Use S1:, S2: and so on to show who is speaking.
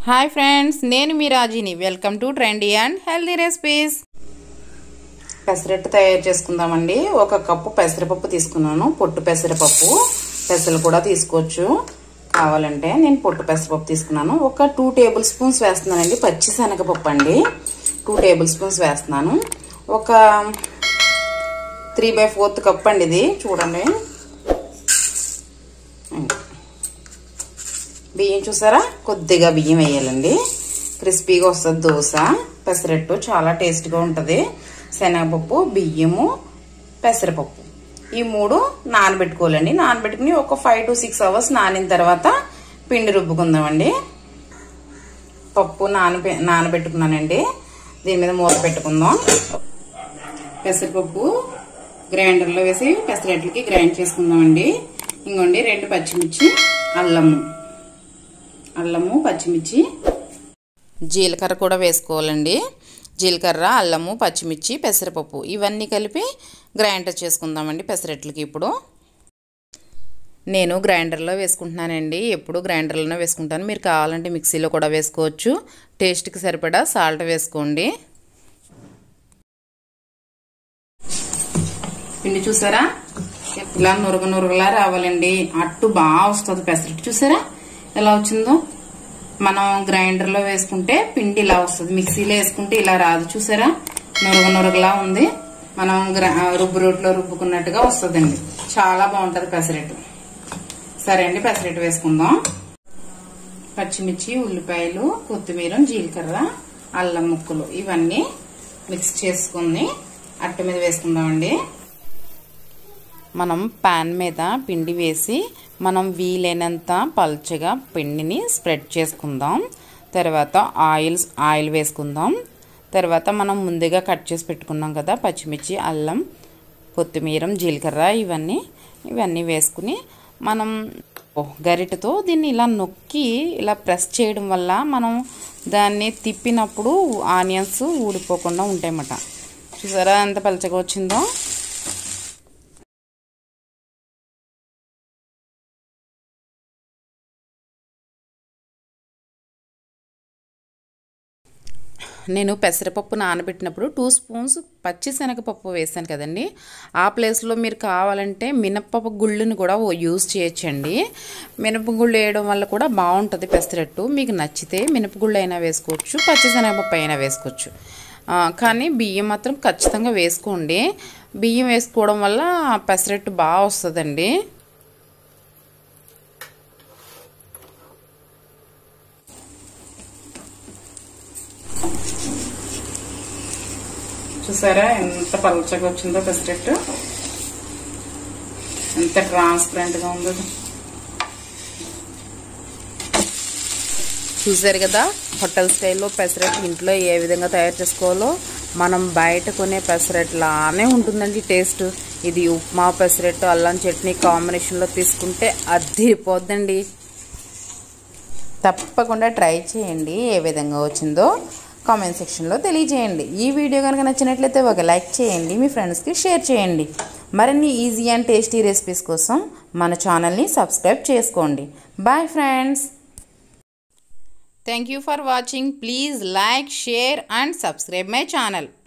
S1: hi friends నేను మీ Rajini welcome to trendy and healthy recipes pesarattu తయారు చేసుకుందామండి ఒక కప్పు పెసరపప్పు తీసుకున్నాను పొట్టు పెసరపప్పు పెసలు కూడా తీసుకోవచ్చు కావాలంటే నేను పొట్టు పెసరపప్పు తీసుకున్నాను ఒక టూ టేబుల్ స్పూన్స్ వేస్తున్నానండి పచ్చి శనగపప్పు అండి టూ టేబుల్ స్పూన్స్ వేస్తున్నాను ఒక త్రీ బై ఫోర్త్ కప్ అండి ఇది చూడండి బియ్యం చూసారా కొద్దిగా బియ్యం వేయాలండి క్రిస్పీగా వస్తుంది దోశ పెసరట్టు చాలా టేస్ట్గా ఉంటుంది శనగపప్పు బియ్యము పెసరపప్పు ఈ మూడు నానబెట్టుకోవాలండి నానబెట్టుకుని ఒక ఫైవ్ టు సిక్స్ అవర్స్ నానిన తర్వాత పిండి రుబ్బుకుందామండి పప్పు నానబె నానబెట్టుకున్నానండి దీని మీద మూత పెట్టుకుందాం పెసరపప్పు గ్రైండర్లో వేసి పెసరట్లకి గ్రైండ్ చేసుకుందామండి ఇంకోండి రెండు పచ్చిమిర్చి అల్లము అల్లము పచ్చిమిర్చి జీలకర్ర కూడా వేసుకోవాలండి జీలకర్ర అల్లము పచ్చిమిర్చి పెసరపప్పు ఇవన్నీ కలిపి గ్రైండర్ చేసుకుందామండి పెసరట్లకి ఇప్పుడు నేను గ్రైండర్లో వేసుకుంటున్నానండి ఎప్పుడు గ్రైండర్లోనే వేసుకుంటాను మీరు కావాలంటే మిక్సీలో కూడా వేసుకోవచ్చు టేస్ట్కి సరిపడా సాల్ట్ వేసుకోండి పిండి చూసారా ఇలా నురుగు నురుగులా రావాలండి అట్టు బాగా వస్తుంది పెసరట్టు చూసారా ఎలా వచ్చిందో మనం గ్రైండర్లో వేసుకుంటే పిండి ఇలా వస్తుంది మిక్సీలో వేసుకుంటే ఇలా రాదు చూసారా నురుగు నురుగులా ఉంది మనం రుబ్బు రోట్లో రుబ్బుకున్నట్టుగా వస్తుందండి చాలా బాగుంటుంది పెసరట్టు సరే అండి పెసరట్టు వేసుకుందాం పచ్చిమిర్చి ఉల్లిపాయలు కొత్తిమీర జీలకర్ర అల్లం ముక్కలు ఇవన్నీ మిక్స్ చేసుకుని అట్ట మీద వేసుకుందామండి మనం పాన్ మీద పిండి వేసి మనం వీలైనంత పల్చగా పిండిని స్ప్రెడ్ చేసుకుందాం తర్వాత ఆయిల్ ఆయిల్ వేసుకుందాం తర్వాత మనం ముందుగా కట్ చేసి పెట్టుకున్నాం కదా పచ్చిమిర్చి అల్లం కొత్తిమీర జీలకర్ర ఇవన్నీ ఇవన్నీ వేసుకుని మనం గరిటతో దీన్ని ఇలా నొక్కి ఇలా ప్రెస్ చేయడం వల్ల మనం దాన్ని తిప్పినప్పుడు ఆనియన్స్ ఊడిపోకుండా ఉంటాయన్నమాట చూసారా ఎంత పలచగా వచ్చిందో నేను పెసరపప్పు నానబెట్టినప్పుడు టూ స్పూన్స్ పచ్చి శనగపప్పు వేసాను కదండి ఆ ప్లేస్లో మీరు కావాలంటే మినప్పప్పు గుళ్ళుని కూడా యూజ్ చేయొచ్చండి మినపగుళ్ళు వేయడం వల్ల కూడా బాగుంటుంది పెసరట్టు మీకు నచ్చితే మినపగుళ్ళు అయినా వేసుకోవచ్చు పచ్చి శనగపప్పు అయినా వేసుకోవచ్చు కానీ బియ్యం మాత్రం ఖచ్చితంగా వేసుకోండి బియ్యం వేసుకోవడం వల్ల పెసరట్టు బాగా వస్తుందండి చూసారా ఎంత పలచగా వచ్చిందో పెసరెట్టు ఎంత ట్రాన్స్పరెంట్గా ఉందో చూసారు కదా హోటల్ స్టైల్లో పెసరెట్ ఇంట్లో ఏ విధంగా తయారు చేసుకోవాలో మనం బయట కొనే పెసరెట్ లానే ఉంటుందండి టేస్ట్ ఇది ఉప్మా పెసరెట్ అల్లం చట్నీ కాంబినేషన్లో తీసుకుంటే అద్దిరిపోద్దండి తప్పకుండా ట్రై చేయండి ఏ విధంగా వచ్చిందో కామెంట్ సెక్షన్లో తెలియజేయండి ఈ వీడియో కనుక నచ్చినట్లయితే ఒక లైక్ చేయండి మీ ఫ్రెండ్స్కి షేర్ చేయండి మరిన్ని ఈజీ అండ్ టేస్టీ రెసిపీస్ కోసం మన ఛానల్ని సబ్స్క్రైబ్ చేసుకోండి bye friends thank you for watching please like share and subscribe my channel